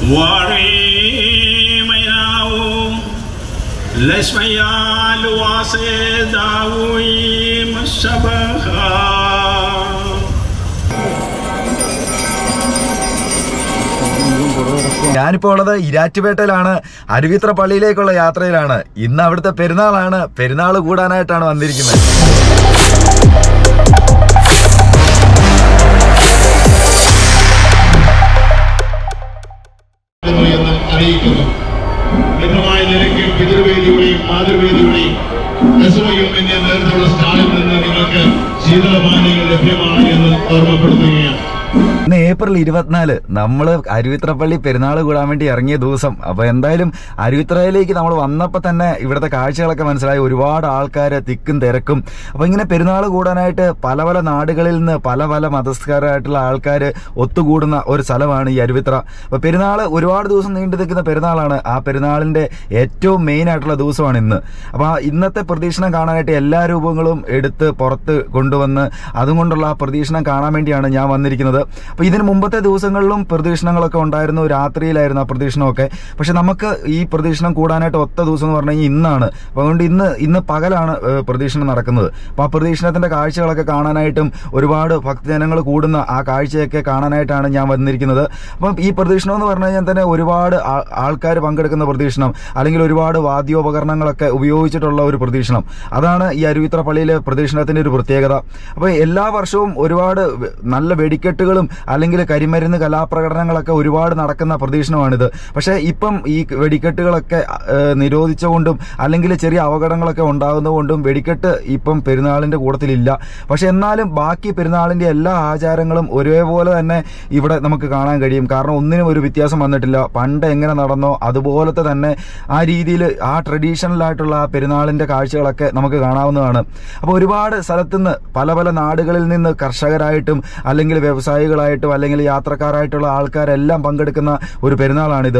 Warimaiau Lesmayal wase dawi masabaha ഞാനിപ്പോൾ ഉള്ളത് ഇരാറ്റുപേട്ടയിലാണ് അരുവിത്ര പള്ളിയിലേക്കുള്ള യാത്രയിലാണ് ഇന്ന് അവിടുത്തെ പെരുന്നാളാണ് പെരുന്നാൾ കൂടാനായിട്ടാണ് വന്നിരിക്കുന്നത് എന്ന് അറിയിക്കുന്നു ലഭ്യമായ നിരക്കിൽ പിതൃവേദിയുടെയും മാതൃവേദിയുടെയും എസ്ഒയും എന്നീ നേതൃത്വമുള്ള സ്റ്റാളിൽ നിന്ന് നിങ്ങൾക്ക് ശീതളപാനീയങ്ങൾ ലഭ്യമാണ് എന്ന് ഓർമ്മപ്പെടുത്തുകയാണ് ഇന്ന് ഏപ്രിൽ ഇരുപത്തിനാല് നമ്മൾ അരുവിത്രപ്പള്ളി പെരുന്നാൾ കൂടാൻ വേണ്ടി ഇറങ്ങിയ ദിവസം അപ്പൊ എന്തായാലും അരുവിത്രയിലേക്ക് നമ്മൾ വന്നപ്പോൾ തന്നെ ഇവിടുത്തെ കാഴ്ചകളൊക്കെ മനസ്സിലായി ഒരുപാട് ആൾക്കാർ തിക്കും തിരക്കും അപ്പൊ ഇങ്ങനെ പെരുന്നാൾ കൂടാനായിട്ട് പല പല നാടുകളിൽ നിന്ന് പല പല മതസ്ഥരായിട്ടുള്ള ആൾക്കാർ ഒത്തുകൂടുന്ന ഒരു സ്ഥലമാണ് ഈ അരുവിത്ര അപ്പൊ പെരുന്നാൾ ഒരുപാട് ദിവസം നീണ്ടു നിൽക്കുന്ന പെരുന്നാളാണ് ആ പെരുന്നാളിന്റെ ഏറ്റവും മെയിൻ ആയിട്ടുള്ള ദിവസമാണ് ഇന്ന് അപ്പൊ ആ ഇന്നത്തെ പ്രദക്ഷിണം കാണാനായിട്ട് എല്ലാ രൂപങ്ങളും എടുത്ത് പുറത്ത് കൊണ്ടുവന്ന് അതുകൊണ്ടുള്ള ആ പ്രദക്ഷിണം കാണാൻ വേണ്ടിയാണ് ഞാൻ വന്നിരിക്കുന്നത് അപ്പൊ ഇതിന് മുമ്പത്തെ ദിവസങ്ങളിലും പ്രദക്ഷിണങ്ങളൊക്കെ ഉണ്ടായിരുന്നു രാത്രിയിലായിരുന്നു ആ പ്രദക്ഷിണമൊക്കെ പക്ഷെ നമുക്ക് ഈ പ്രദക്ഷിണം കൂടാനായിട്ട് ഒത്ത ദിവസം എന്ന് പറഞ്ഞു കഴിഞ്ഞാൽ ഇന്നാണ് അപ്പൊ അതുകൊണ്ട് ഇന്ന് ഇന്ന് പകലാണ് ഏഹ്, പ്രദക്ഷിണം നടക്കുന്നത് അപ്പൊ ആ പ്രദക്ഷിണത്തിന്റെ കാഴ്ചകളൊക്കെ കാണാനായിട്ടും ഒരുപാട് ഭക്തജനങ്ങൾ കൂടുന്ന ആ കാഴ്ചയൊക്കെ കാണാനായിട്ടാണ് ഞാൻ വന്നിരിക്കുന്നത് അപ്പം ഈ പ്രദക്ഷിണം എന്ന് പറഞ്ഞു കഴിഞ്ഞാൽ തന്നെ ഒരുപാട് ആൾക്കാർ പങ്കെടുക്കുന്ന പ്രദക്ഷിണം അല്ലെങ്കിൽ ഒരുപാട് വാദ്യോപകരണങ്ങളൊക്കെ ഉപയോഗിച്ചിട്ടുള്ള ഒരു പ്രദക്ഷിണം അതാണ് ഈ അരുവിത്ര പള്ളിയിലെ പ്രദക്ഷിണത്തിന്റെ ഒരു പ്രത്യേകത അപ്പോൾ എല്ലാ വർഷവും ഒരുപാട് വെ- നല്ല വെടിക്കെട്ടുകളും അല്ലെങ്കിൽ കരിമരുന്ന് കലാപ്രകടനങ്ങളൊക്കെ ഒരുപാട് നടക്കുന്ന പ്രദക്ഷിണമാണിത് പക്ഷേ ഇപ്പം ഈ വെടിക്കെട്ടുകളൊക്കെ ഏഹ്, നിരോധിച്ചുകൊണ്ടും അല്ലെങ്കിൽ ചെറിയ അപകടങ്ങളൊക്കെ ഉണ്ടാകുന്നതുകൊണ്ടും വെടിക്കെട്ട് ഇപ്പം പെരുന്നാളിന്റെ കൂട്ടത്തിലില്ല പക്ഷെ എന്നാലും ബാക്കി പെരുന്നാളിന്റെ എല്ലാ ആചാരങ്ങളും ഒരേപോലെ തന്നെ ഇവിടെ നമുക്ക് കാണാൻ കഴിയും കാരണം ഒന്നിനും ഒരു വ്യത്യാസം വന്നിട്ടില്ല പണ്ട് എങ്ങനെ നടന്നോ അതുപോലത്തെ തന്നെ ആ രീതിയിൽ ആ ട്രഡീഷണൽ ആയിട്ടുള്ള ആ പെരുന്നാളിന്റെ കാഴ്ചകളൊക്കെ നമുക്ക് കാണാവുന്നതാണ് അപ്പോൾ ഒരുപാട് സ്ഥലത്തുനിന്ന് പല പല നാടുകളിൽ നിന്ന് കർഷകരായിട്ടും അല്ലെങ്കിൽ വ്യവസായികളായിട്ടും അല്ലെങ്കിൽ യാത്രക്കാരായിട്ടുള്ള ആൾക്കാരെല്ലാം പങ്കെടുക്കുന്ന ഒരു പെരുന്നാളാണിത്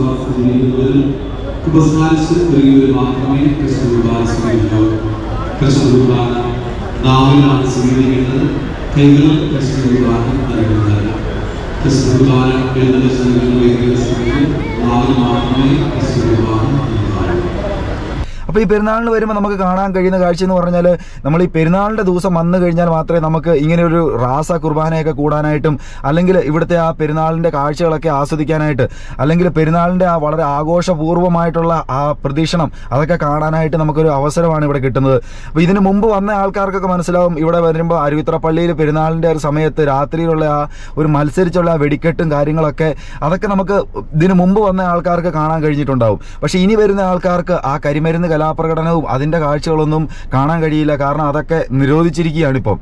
ഉപസ്മാരിച്ച് ഒരുങ്ങിയവർ മാത്രമേ ക്രിസ്തു കുർബാന സ്വീകരിക്കാവൂ ക്രിസ്തു കുർബാന നാവിലാണ് സ്വീകരിക്കുന്നത് കൈകളിൽ ക്രിസ്തു കുർബാന നൽകുന്നതല്ല ക്രിസ്തു കുർബാന എഴുതുന്ന സമയത്ത് നാവിൽ മാത്രമേ ക്രിസ്തു കുർബാന നൽകാവൂ അപ്പോൾ ഈ പെരുന്നാളിന് വരുമ്പോൾ നമുക്ക് കാണാൻ കഴിയുന്ന കാഴ്ച എന്ന് പറഞ്ഞാൽ നമ്മൾ ഈ പെരുന്നാളിന്റെ ദിവസം വന്നു കഴിഞ്ഞാൽ മാത്രമേ നമുക്ക് ഇങ്ങനെ ഒരു റാസ കുർബാനയൊക്കെ കൂടാനായിട്ടും അല്ലെങ്കിൽ ഇവിടുത്തെ ആ പെരുന്നാളിന്റെ കാഴ്ചകളൊക്കെ ആസ്വദിക്കാനായിട്ട് അല്ലെങ്കിൽ പെരുന്നാളിന്റെ ആ വളരെ ആഘോഷപൂർവ്വമായിട്ടുള്ള ആ പ്രതീക്ഷണം അതൊക്കെ കാണാനായിട്ട് നമുക്കൊരു അവസരമാണ് ഇവിടെ കിട്ടുന്നത് അപ്പോൾ ഇതിന് മുമ്പ് വന്ന ആൾക്കാർക്കൊക്കെ മനസ്സിലാവും ഇവിടെ വരുമ്പോൾ അരുവിത്ര പള്ളിയിൽ പെരുന്നാളിന്റെ ഒരു സമയത്ത് രാത്രിയിലുള്ള ആ ഒരു മത്സരിച്ചുള്ള ആ വെടിക്കെട്ടും കാര്യങ്ങളൊക്കെ അതൊക്കെ നമുക്ക് ഇതിന് മുമ്പ് വന്ന ആൾക്കാർക്ക് കാണാൻ കഴിഞ്ഞിട്ടുണ്ടാവും പക്ഷെ ഇനി വരുന്ന ആൾക്കാർക്ക് ആ കരിമരുന്ന് കലാപ്രകടനവും അതിന്റെ കാഴ്ചകളൊന്നും കാണാൻ കഴിയില്ല കാരണം അതൊക്കെ നിരോധിച്ചിരിക്കുകയാണ് ഇപ്പം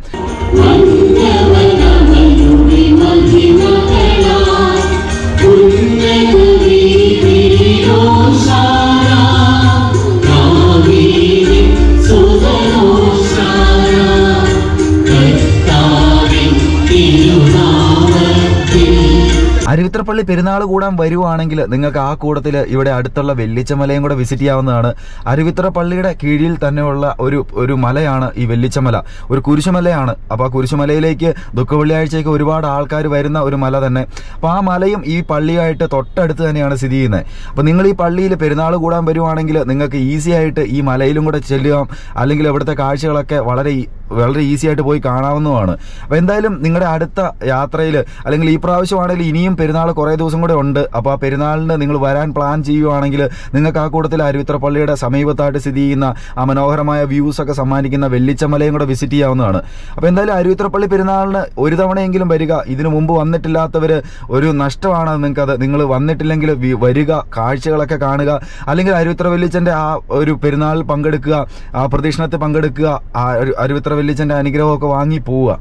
അരുവിത്രപ്പള്ളി പെരുന്നാൾ കൂടാൻ വരുവാണെങ്കിൽ നിങ്ങൾക്ക് ആ കൂട്ടത്തിൽ ഇവിടെ അടുത്തുള്ള വെല്ലിച്ചമലയും കൂടെ വിസിറ്റ് ചെയ്യാവുന്നതാണ് അരുവിത്ര പള്ളിയുടെ കീഴിൽ തന്നെയുള്ള ഒരു ഒരു മലയാണ് ഈ വെല്ലിച്ചമല ഒരു കുരിശുമലയാണ് അപ്പോൾ ആ കുരിശുമലയിലേക്ക് ദുഃഖ വെള്ളിയാഴ്ചയ്ക്ക് ഒരുപാട് ആൾക്കാർ വരുന്ന ഒരു മല തന്നെ അപ്പോൾ ആ മലയും ഈ പള്ളിയായിട്ട് തൊട്ടടുത്ത് തന്നെയാണ് സ്ഥിതി ചെയ്യുന്നത് അപ്പോൾ നിങ്ങൾ ഈ പള്ളിയിൽ പെരുന്നാൾ കൂടാൻ വരുവാണെങ്കിൽ നിങ്ങൾക്ക് ഈസി ആയിട്ട് ഈ മലയിലും കൂടെ ചെല്ലുക അല്ലെങ്കിൽ ഇവിടുത്തെ കാഴ്ചകളൊക്കെ വളരെ ഈ- വളരെ ഈസി ആയിട്ട് പോയി കാണാവുന്നതാണ് അപ്പോൾ എന്തായാലും നിങ്ങളുടെ അടുത്ത യാത്രയിൽ അല്ലെങ്കിൽ ഈ പ്രാവശ്യമാണെങ്കിൽ ഇനിയും പെരുന്നാൾ കുറേ ദിവസം കൂടെ ഉണ്ട് അപ്പോൾ ആ പെരുന്നാളിന് നിങ്ങൾ വരാൻ പ്ലാൻ ചെയ്യുവാണെങ്കിൽ നിങ്ങൾക്ക് ആ കൂട്ടത്തിൽ അരുവിത്ര പള്ളിയുടെ സമീപത്തായിട്ട് സ്ഥിതി ചെയ്യുന്ന ആ മനോഹരമായ വ്യൂസ് ഒക്കെ സമ്മാനിക്കുന്ന വെള്ളിച്ചമലയും കൂടെ വിസിറ്റ് ചെയ്യാവുന്നതാണ് അപ്പോൾ എന്തായാലും അരുവിത്രപ്പള്ളി പെരുന്നാളിന് ഒരു തവണയെങ്കിലും വരിക ഇതിനു മുമ്പ് വന്നിട്ടില്ലാത്തവർ ഒരു നഷ്ടമാണ് നിങ്ങൾക്കത് നിങ്ങൾ വന്നിട്ടില്ലെങ്കിൽ വി- വരിക കാഴ്ചകളൊക്കെ കാണുക അല്ലെങ്കിൽ അരുവിത്ര വെള്ളിച്ചൻ്റെ ആ ഒരു പെരുന്നാളിൽ പങ്കെടുക്കുക ആ പ്രദക്ഷിണത്തിൽ പങ്കെടുക്കുക ആ ഒരു അരുവിത്ര വെള്ളിച്ചൻ്റെ അനുഗ്രഹമൊക്കെ വാങ്ങി പോവുക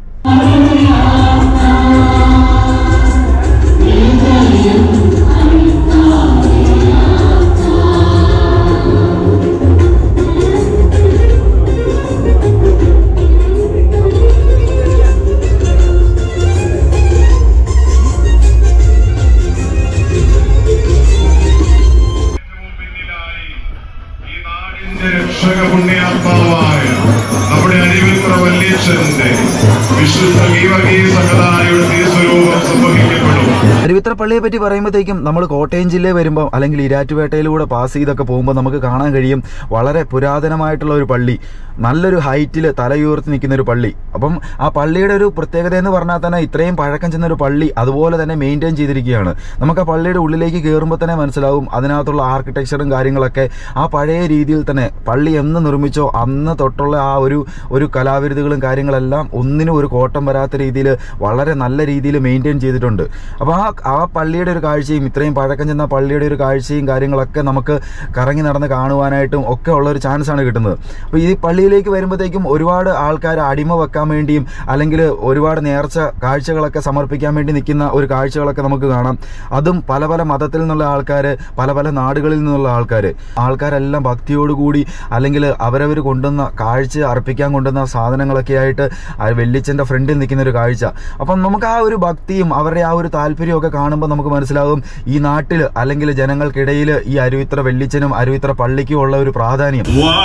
പിന്നിലായി ഈ നാടിന്റെ രക്ഷക പുണ്യാത്മാവായ നമ്മുടെ അരുവിത്ര വല്യച്ഛന്റെ വിശുദ്ധ ഗീവർഗീയ സഹതായുടെ തിരുസ്വരൂപം സംഭവിക്കപ്പെടും അരുവിത്ര പള്ളിയെ പറ്റി പറയുമ്പോഴത്തേക്കും നമ്മൾ കോട്ടയം ജില്ലയിൽ വരുമ്പോൾ അല്ലെങ്കിൽ ഇരാറ്റുപേട്ടയിലൂടെ പാസ് ചെയ്തൊക്കെ പോകുമ്പോൾ നമുക്ക് കാണാൻ കഴിയും വളരെ പുരാതനമായിട്ടുള്ള ഒരു പള്ളി നല്ലൊരു ഹൈറ്റിൽ തലയുയർത്തി നിൽക്കുന്ന ഒരു പള്ളി അപ്പം ആ പള്ളിയുടെ ഒരു പ്രത്യേകത എന്ന് പറഞ്ഞാൽ തന്നെ ഇത്രയും പഴക്കം ചെന്ന ഒരു പള്ളി അതുപോലെ തന്നെ മെയിൻറ്റെയിൻ ചെയ്തിരിക്കുകയാണ് നമുക്ക് ആ പള്ളിയുടെ ഉള്ളിലേക്ക് കയറുമ്പോൾ തന്നെ മനസ്സിലാവും അതിനകത്തുള്ള ആർക്കിടെക്ചറും കാര്യങ്ങളൊക്കെ ആ പഴയ രീതിയിൽ തന്നെ പള്ളി എന്ന് നിർമ്മിച്ചോ അന്ന് തൊട്ടുള്ള ആ ഒരു ഒരു കലാവിരുതുകളും കാര്യങ്ങളെല്ലാം ഒന്നിനും ഒരു കോട്ടം വരാത്ത രീതിയിൽ വളരെ നല്ല രീതിയിൽ മെയിൻറ്റെയിൻ ചെയ്തിട്ടുണ്ട് അപ്പോൾ ആ ആ പള്ളിയുടെ ഒരു കാഴ്ചയും ഇത്രയും പഴക്കം ചെന്ന പള്ളിയുടെ ഒരു കാഴ്ചയും കാര്യങ്ങളൊക്കെ നമുക്ക് കറങ്ങി നടന്ന് കാണുവാനായിട്ടും ഒക്കെ ഉള്ള ഒരു ചാൻസ് ആണ് കിട്ടുന്നത് അപ്പോൾ ഈ പള്ളിയിലേക്ക് വരുമ്പോഴത്തേക്കും ഒരുപാട് ആൾക്കാർ അടിമ വെക്കാൻ വേണ്ടിയും അല്ലെങ്കിൽ ഒരുപാട് നേർച്ച കാഴ്ചകളൊക്കെ സമർപ്പിക്കാൻ വേണ്ടി നിൽക്കുന്ന ഒരു കാഴ്ചകളൊക്കെ നമുക്ക് കാണാം അതും പല പല മതത്തിൽ നിന്നുള്ള ആൾക്കാർ പല പല നാടുകളിൽ നിന്നുള്ള ആൾക്കാർ ആൾക്കാരെല്ലാം ഭക്തിയോടുകൂടി അല്ലെങ്കിൽ അവരവർ കൊണ്ടുവന്ന കാഴ്ച അർപ്പിക്കാൻ കൊണ്ടുവന്ന സാധനങ്ങളൊക്കെ ആയിട്ട് ആ വെള്ളിച്ചൻ്റെ ഫ്രണ്ടിൽ നിൽക്കുന്ന ഒരു കാഴ്ച അപ്പം നമുക്ക് ആ ഒരു ഭക്തിയും അവരുടെ ആ ഒരു താല്പര്യമൊക്കെ കാണുമ്പോൾ നമുക്ക് മനസ്സിലാകും ഈ നാട്ടിൽ അല്ലെങ്കിൽ ജനങ്ങൾക്കിടയിൽ ഈ അരുവിത്ര വെള്ളിച്ചനും അരുവിത്ര പള്ളിക്കും ഉള്ള ഒരു പ്രാധാന്യം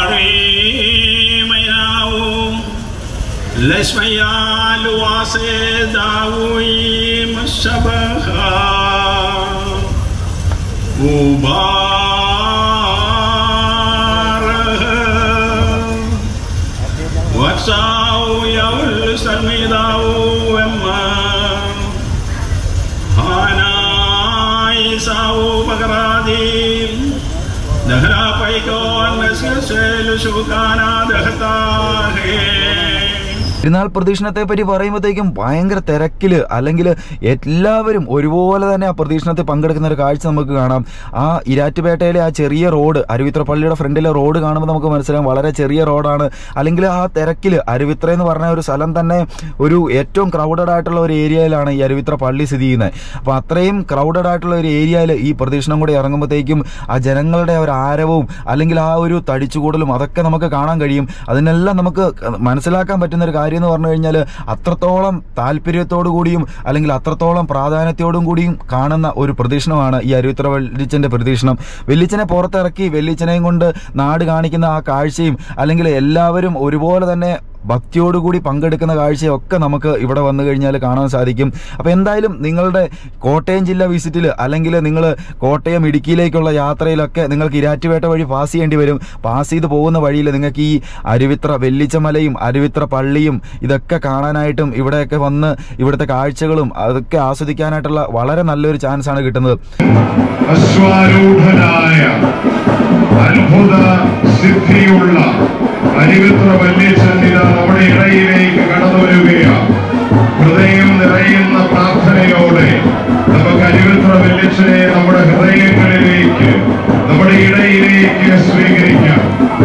وعيميناه لشميال واسداوي مشبخا مبارك وكساو يول سلميداو وما هانا يساو بغرادي دهرا پيكون مسلسل شوكانا دهتا ہے പെരുന്നാൾ പ്രദക്ഷിണത്തെ പറ്റി പറയുമ്പോഴത്തേക്കും ഭയങ്കര തിരക്കില് അല്ലെങ്കിൽ എല്ലാവരും ഒരുപോലെ തന്നെ ആ പ്രദക്ഷിണത്തിൽ പങ്കെടുക്കുന്ന ഒരു കാഴ്ച നമുക്ക് കാണാം ആ ഇരാറ്റുപേട്ടയിലെ ആ ചെറിയ റോഡ് അരുവിത്ര പള്ളിയുടെ ഫ്രണ്ടിലെ റോഡ് കാണുമ്പോൾ നമുക്ക് മനസ്സിലാവും വളരെ ചെറിയ റോഡാണ് അല്ലെങ്കിൽ ആ തിരക്കിൽ അരുവിത്ര എന്ന് പറഞ്ഞ ഒരു സ്ഥലം തന്നെ ഒരു ഏറ്റവും ക്രൗഡഡ് ആയിട്ടുള്ള ഒരു ഏരിയയിലാണ് ഈ അരുവിത്ര പള്ളി സ്ഥിതി ചെയ്യുന്നത് അപ്പോൾ അത്രയും ക്രൗഡഡ് ആയിട്ടുള്ള ഒരു ഏരിയയിൽ ഈ പ്രദക്ഷിണം കൂടി ഇറങ്ങുമ്പോഴത്തേക്കും ആ ജനങ്ങളുടെ ഒരു ആരവവും അല്ലെങ്കിൽ ആ ഒരു തടിച്ചുകൂടലും അതൊക്കെ നമുക്ക് കാണാൻ കഴിയും അതിനെല്ലാം നമുക്ക് മനസ്സിലാക്കാൻ പറ്റുന്ന ഒരു കാര്യം എന്ന് പറഞ്ഞു കഴിഞ്ഞാൽ അത്രത്തോളം താല്പര്യത്തോടു കൂടിയും അല്ലെങ്കിൽ അത്രത്തോളം പ്രാധാന്യത്തോടും കൂടിയും കാണുന്ന ഒരു പ്രദക്ഷിണമാണ് ഈ അരുവിത്ര വെള്ളിച്ചൻ്റെ പ്രദക്ഷിണം വെള്ളിച്ചനെ പുറത്തിറക്കി വെള്ളിച്ചനെയും കൊണ്ട് നാട് കാണിക്കുന്ന ആ കാഴ്ചയും അല്ലെങ്കിൽ എല്ലാവരും ഒരുപോലെ തന്നെ ഭക്തിയോടുകൂടി പങ്കെടുക്കുന്ന കാഴ്ചയൊക്കെ നമുക്ക് ഇവിടെ വന്നു കഴിഞ്ഞാൽ കാണാൻ സാധിക്കും അപ്പോൾ എന്തായാലും നിങ്ങളുടെ കോട്ടയം ജില്ല വിസിറ്റിൽ അല്ലെങ്കിൽ നിങ്ങൾ കോട്ടയം ഇടുക്കിയിലേക്കുള്ള യാത്രയിലൊക്കെ നിങ്ങൾക്ക് ഇരാറ്റുപേട്ട വഴി പാസ് ചെയ്യേണ്ടി വരും പാസ് ചെയ്ത് പോകുന്ന വഴിയിൽ നിങ്ങൾക്ക് ഈ അരുവിത്ര വെല്ലിച്ചമലയും അരുവിത്ര പള്ളിയും ഇതൊക്കെ കാണാനായിട്ടും ഇവിടെയൊക്കെ വന്ന് ഇവിടുത്തെ കാഴ്ചകളും അതൊക്കെ ആസ്വദിക്കാനായിട്ടുള്ള വളരെ നല്ലൊരു ചാൻസ് ആണ് കിട്ടുന്നത് അശ്വാരൂഢനായ അത്ഭുത സിദ്ധിയുള്ള അരിവിത്ര വല്യച്ചന്നിത നമ്മുടെ ഇടയിലേക്ക് കടന്നു വരികയാണ് ഹൃദയം നിറയുന്ന പ്രാർത്ഥനയോടെ നമുക്ക് അരിവിത്ര വല്യച്ചനെ നമ്മുടെ ഹൃദയങ്ങളിലേക്ക് നമ്മുടെ ഇടയിലേക്ക് സ്വീകരിക്കാം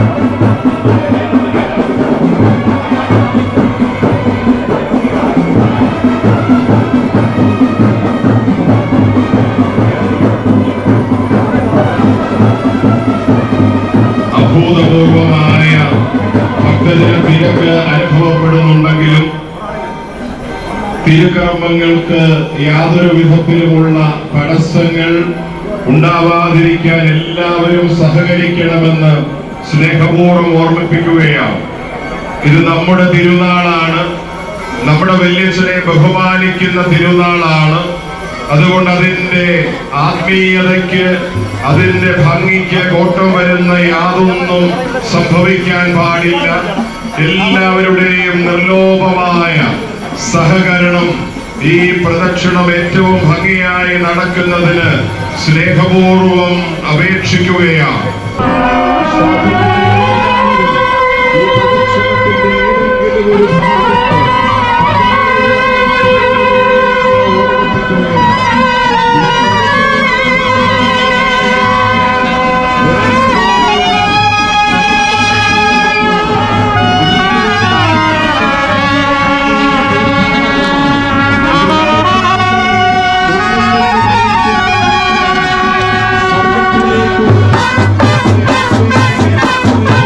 അഭൂതപൂർവമായ ഭക്തജന തിരക്ക് അനുഭവപ്പെടുന്നുണ്ടെങ്കിലും തിരുക്കർമ്മങ്ങൾക്ക് യാതൊരു വിധത്തിലുമുള്ള തടസ്സങ്ങൾ ഉണ്ടാവാതിരിക്കാൻ എല്ലാവരും സഹകരിക്കണമെന്ന് സ്നേഹപൂർവ്വം ഓർമ്മിപ്പിക്കുകയാണ് ഇത് നമ്മുടെ തിരുനാളാണ് നമ്മുടെ വല്യച്ഛനെ ബഹുമാനിക്കുന്ന തിരുനാളാണ് അതുകൊണ്ട് അതിന്റെ ആത്മീയതയ്ക്ക് അതിന്റെ ഭംഗിക്ക് കോട്ടം വരുന്ന യാതൊന്നും സംഭവിക്കാൻ പാടില്ല എല്ലാവരുടെയും നിർലോഭമായ സഹകരണം ഈ പ്രദക്ഷിണം ഏറ്റവും ഭംഗിയായി നടക്കുന്നതിന് സ്നേഹപൂർവം അപേക്ഷിക്കുകയാണ് Thank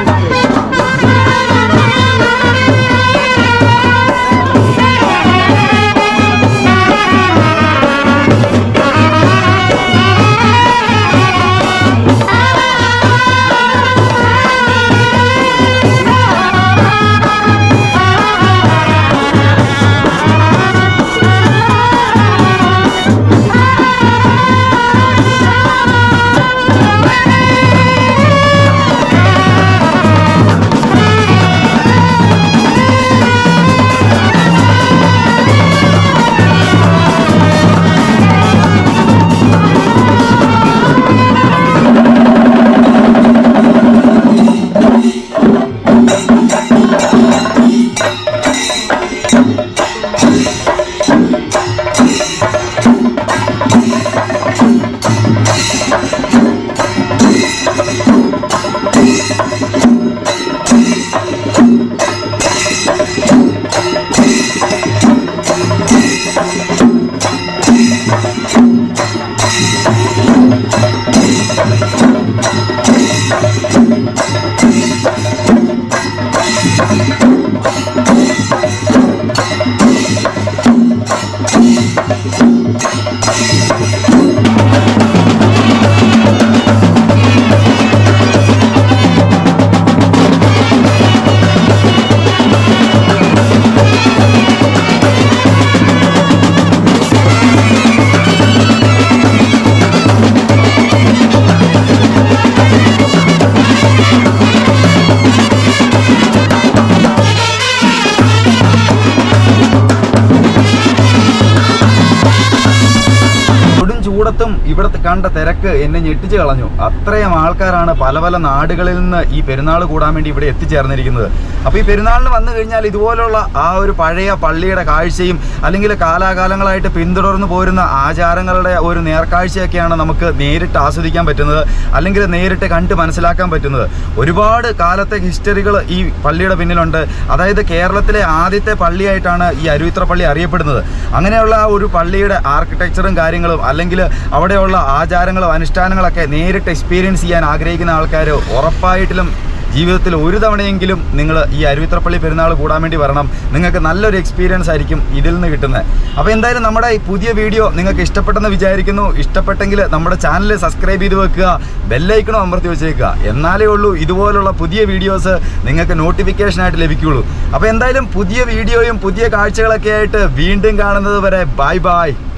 സത്യത്തും ഇവിടുത്തെ കണ്ട തിരക്ക് എന്നെ ഞെട്ടിച്ച് കളഞ്ഞു അത്രയും ആൾക്കാരാണ് പല പല നാടുകളിൽ നിന്ന് ഈ പെരുന്നാൾ കൂടാൻ വേണ്ടി ഇവിടെ എത്തിച്ചേർന്നിരിക്കുന്നത് അപ്പോൾ ഈ പെരുന്നാളിന് വന്നു കഴിഞ്ഞാൽ ഇതുപോലുള്ള ആ ഒരു പഴയ പള്ളിയുടെ കാഴ്ചയും അല്ലെങ്കിൽ കാലാകാലങ്ങളായിട്ട് പിന്തുടർന്നു പോരുന്ന ആചാരങ്ങളുടെ ഒരു നേർക്കാഴ്ചയൊക്കെയാണ് നമുക്ക് നേരിട്ട് ആസ്വദിക്കാൻ പറ്റുന്നത് അല്ലെങ്കിൽ നേരിട്ട് കണ്ട് മനസ്സിലാക്കാൻ പറ്റുന്നത് ഒരുപാട് കാലത്തെ ഹിസ്റ്ററികൾ ഈ പള്ളിയുടെ പിന്നിലുണ്ട് അതായത് കേരളത്തിലെ ആദ്യത്തെ പള്ളിയായിട്ടാണ് ഈ അരുവിത്ര പള്ളി അറിയപ്പെടുന്നത് അങ്ങനെയുള്ള ആ ഒരു പള്ളിയുടെ ആർക്കിടെക്ചറും കാര്യങ്ങളും അല്ലെങ്കിൽ അവിടെയുള്ള ആചാരങ്ങളും അനുഷ്ഠാനങ്ങളൊക്കെ നേരിട്ട് എക്സ്പീരിയൻസ് ചെയ്യാൻ ആഗ്രഹിക്കുന്ന ആൾക്കാർ ഉറപ്പായിട്ടും ജീവിതത്തിൽ ഒരു തവണയെങ്കിലും നിങ്ങൾ ഈ അരുവിത്രപ്പള്ളി പെരുന്നാൾ കൂടാൻ വേണ്ടി വരണം നിങ്ങൾക്ക് നല്ലൊരു എക്സ്പീരിയൻസ് ആയിരിക്കും ഇതിൽ നിന്ന് കിട്ടുന്നത് അപ്പോൾ എന്തായാലും നമ്മുടെ ഈ പുതിയ വീഡിയോ നിങ്ങൾക്ക് ഇഷ്ടപ്പെട്ടെന്ന് വിചാരിക്കുന്നു ഇഷ്ടപ്പെട്ടെങ്കിൽ നമ്മുടെ ചാനൽ സബ്സ്ക്രൈബ് ചെയ്ത് വെക്കുക ബെല്ലൈക്കണോ അമർത്തി വെച്ചേക്കുക എന്നാലേ ഉള്ളൂ ഇതുപോലുള്ള പുതിയ വീഡിയോസ് നിങ്ങൾക്ക് നോട്ടിഫിക്കേഷനായിട്ട് ലഭിക്കുകയുള്ളൂ അപ്പോൾ എന്തായാലും പുതിയ വീഡിയോയും പുതിയ കാഴ്ചകളൊക്കെ ആയിട്ട് വീണ്ടും കാണുന്നത് വരെ ബൈ ബൈ